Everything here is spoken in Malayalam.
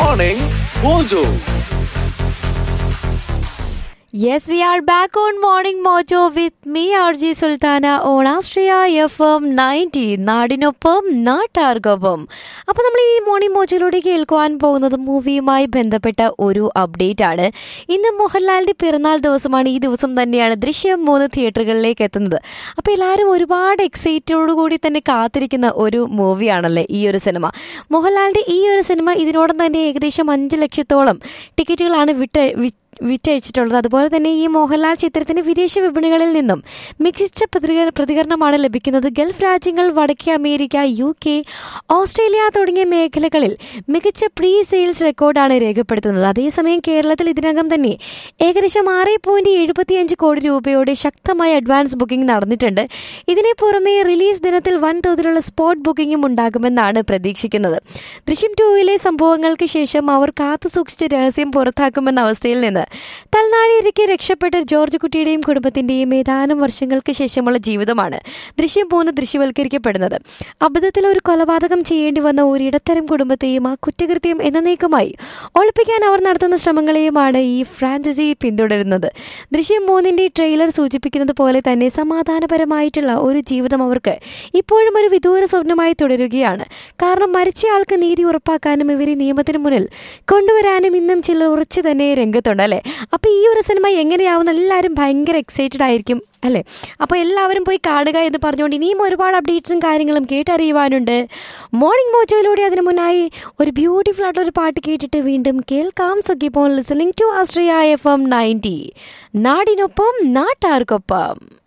Morning Mojo. Yes, we are back on Morning Mojo with me, RJ Sultana, on Astria FM 90, നാടിനൊപ്പം നാട്ടാർക്കൊപ്പം അപ്പോൾ നമ്മൾ ഈ മോർണിംഗ് മോജയിലൂടെ കേൾക്കുവാൻ പോകുന്നത് മൂവിയുമായി ബന്ധപ്പെട്ട ഒരു അപ്ഡേറ്റ് ആണ് ഇന്ന് മോഹൻലാലിൻ്റെ പിറന്നാൾ ദിവസമാണ് ഈ ദിവസം തന്നെയാണ് ദൃശ്യം മൂന്ന് തിയേറ്ററുകളിലേക്ക് എത്തുന്നത് അപ്പോൾ എല്ലാവരും ഒരുപാട് എക്സൈറ്റോടു കൂടി തന്നെ കാത്തിരിക്കുന്ന ഒരു മൂവിയാണല്ലേ ഈ ഒരു സിനിമ മോഹൻലാലിൻ്റെ ഈ ഒരു സിനിമ ഇതിനോടം തന്നെ ഏകദേശം അഞ്ച് ലക്ഷത്തോളം ടിക്കറ്റുകളാണ് വിട്ട് വി- വിറ്റഴിച്ചിട്ടുള്ളത് അതുപോലെ തന്നെ ഈ മോഹൻലാൽ ചിത്രത്തിന് വിദേശ വിപണികളിൽ നിന്നും മികച്ച പ്രതികര- പ്രതികരണമാണ് ലഭിക്കുന്നത് ഗൾഫ് രാജ്യങ്ങൾ വടക്കേ അമേരിക്ക യു കെ ഓസ്ട്രേലിയ തുടങ്ങിയ മേഖലകളിൽ മികച്ച പ്രീ സെയിൽസ് റെക്കോർഡാണ് രേഖപ്പെടുത്തുന്നത് അതേസമയം കേരളത്തിൽ ഇതിനകം തന്നെ ഏകദേശം ആറ് പോയിന്റ് എഴുപത്തിയഞ്ച് കോടി രൂപയുടെ ശക്തമായ അഡ്വാൻസ് ബുക്കിംഗ് നടന്നിട്ടുണ്ട് ഇതിനെ പുറമെ റിലീസ് ദിനത്തിൽ വൻതോതിലുള്ള സ്പോട്ട് ബുക്കിംഗും ഉണ്ടാകുമെന്നാണ് പ്രതീക്ഷിക്കുന്നത് ദൃശ്യം ടൂവിലെ സംഭവങ്ങൾക്ക് ശേഷം അവർ കാത്തു സൂക്ഷിച്ച രഹസ്യം പുറത്താക്കുമെന്ന അവസ്ഥയിൽ നിന്ന് തൽനാടിയിലേക്ക് രക്ഷപ്പെട്ട ജോർജ് കുട്ടിയുടെയും കുടുംബത്തിന്റെയും ഏതാനും വർഷങ്ങൾക്ക് ശേഷമുള്ള ജീവിതമാണ് ദൃശ്യം മൂന്ന് ദൃശ്യവൽക്കരിക്കപ്പെടുന്നത് അബദ്ധത്തിൽ ഒരു കൊലപാതകം ചെയ്യേണ്ടി വന്ന ഒരു ഇടത്തരം കുടുംബത്തെയും ആ കുറ്റകൃത്യം എന്നേക്കുമായി ഒളിപ്പിക്കാൻ അവർ നടത്തുന്ന ശ്രമങ്ങളെയുമാണ് ഈ ഫ്രാഞ്ചൈസി പിന്തുടരുന്നത് ദൃശ്യം മൂന്നിന്റെ ട്രെയിലർ സൂചിപ്പിക്കുന്നത് പോലെ തന്നെ സമാധാനപരമായിട്ടുള്ള ഒരു ജീവിതം അവർക്ക് ഇപ്പോഴും ഒരു വിദൂര സ്വപ്നമായി തുടരുകയാണ് കാരണം മരിച്ചയാൾക്ക് നീതി ഉറപ്പാക്കാനും ഇവരെ നിയമത്തിന് മുന്നിൽ കൊണ്ടുവരാനും ഇന്നും ചിലർ ഉറച്ചു തന്നെ രംഗത്തുണ്ട് അല്ലേ അപ്പോൾ ഈ ഒരു സിനിമ എങ്ങനെയാവുന്ന എല്ലാവരും ഭയങ്കര എക്സൈറ്റഡ് ആയിരിക്കും അല്ലേ അപ്പോൾ എല്ലാവരും പോയി കാണുക എന്ന് പറഞ്ഞുകൊണ്ട് ഇനിയും ഒരുപാട് അപ്ഡേറ്റ്സും കാര്യങ്ങളും കേട്ടറിയുവാനുണ്ട് മോർണിംഗ് മോജോയിലൂടെ അതിനു മുന്നായി ഒരു ബ്യൂട്ടിഫുൾ ആയിട്ടുള്ള ഒരു പാട്ട് കേട്ടിട്ട് വീണ്ടും കേൾക്കാം so keep on listening to Astria F M ninety നാടിനൊപ്പം നാട്ടാർക്കൊപ്പം